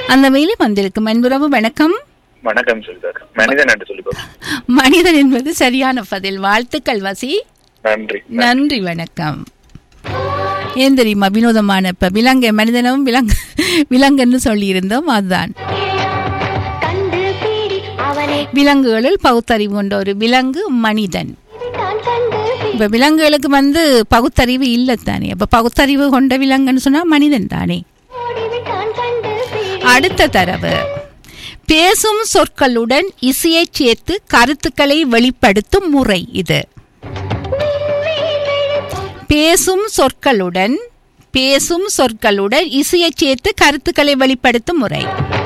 அந்த வேலை வந்திருக்கும் அன்புறவு வணக்கம் வணக்கம் சொல்லிதாக்கா மனிதன் என்று சொல்லி பாப்போம். மனிதன் என்பது சரியான பதில் வாழ்த்துக்கள் வசி நன்றி நன்றி வணக்கம் ஏன் தெரியுமா வினோதமான இப்ப விலங்கு மனிதனும் விலங்கு விலங்குன்னு சொல்லியிருந்தோம் அதுதான் கண்டு பீடி அவனை விலங்குகளில் பகுத்தறிவு கொண்ட ஒரு விலங்கு மனிதன் தான் கண்டு இப்ப விலங்குகளுக்கு வந்து பகுத்தறிவு இல்லை தானே அப்ப பகுத்தறிவு கொண்ட விலங்குன்னு சொன்னா மனிதன் தானே ஓடிவிட்டான் கண்டு பீடி அடுத்த தரவு பேசும் சொற்களுடன் இசையைச் சேர்த்து கருத்துக்களை வெளிப்படுத்தும் முறை இது பேசும் சொற்களுடன் பேசும் சொற்களுடன் இசையைச் சேர்த்து கருத்துக்களை வெளிப்படுத்தும் முறை